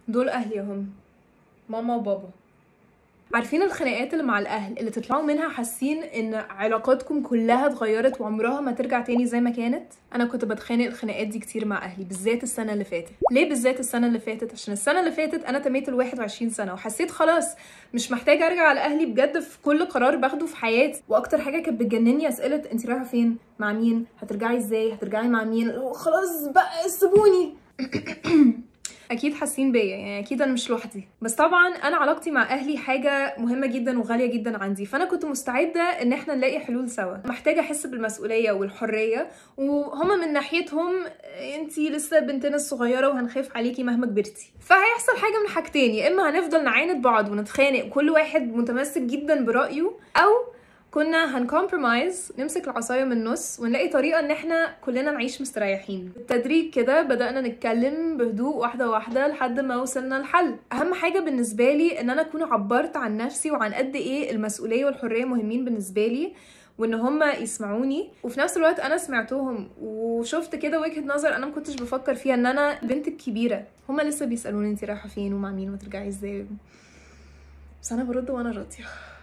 دول اهلي هم ماما وبابا عارفين الخناقات اللي مع الاهل اللي تطلعوا منها حاسين ان علاقاتكم كلها اتغيرت وعمرها ما ترجع تاني زي ما كانت انا كنت بتخانق الخناقات دي كتير مع اهلي بالذات السنه اللي فاتت ليه بالذات السنه اللي فاتت عشان السنه اللي فاتت انا تميت ال 21 سنه وحسيت خلاص مش محتاجه ارجع لاهلي بجد في كل قرار باخده في حياتي واكتر حاجه كانت بتجنني اسئله انت رايحه فين مع مين هترجعي ازاي هترجعي مع مين خلاص بقى سيبوني اكيد حاسين بيا يعني اكيد انا مش لوحدي بس طبعا انا علاقتي مع اهلي حاجه مهمه جدا وغاليه جدا عندي فانا كنت مستعده ان احنا نلاقي حلول سوا محتاجه احس بالمسؤوليه والحريه وهما من ناحيتهم انتي لسه بنتنا الصغيره وهنخاف عليكي مهما كبرتي فهيحصل حاجه من حاجتين يا اما هنفضل نعاند بعض ونتخانق كل واحد متمسك جدا برايه او كنا هنكمبرومايز نمسك العصايه من النص ونلاقي طريقه ان احنا كلنا نعيش مستريحين بالتدريج كده بدانا نتكلم بهدوء واحده واحده لحد ما وصلنا لحل اهم حاجه بالنسبه لي ان انا اكون عبرت عن نفسي وعن قد ايه المسؤوليه والحريه مهمين بالنسبه لي وان هم يسمعوني وفي نفس الوقت انا سمعتهم وشفت كده وجهه نظر انا ما كنتش بفكر فيها ان انا البنت الكبيره هم لسه بيسالوني انت رايحه فين ومع مين وترجعي ازاي بس انا برد وانا راضيه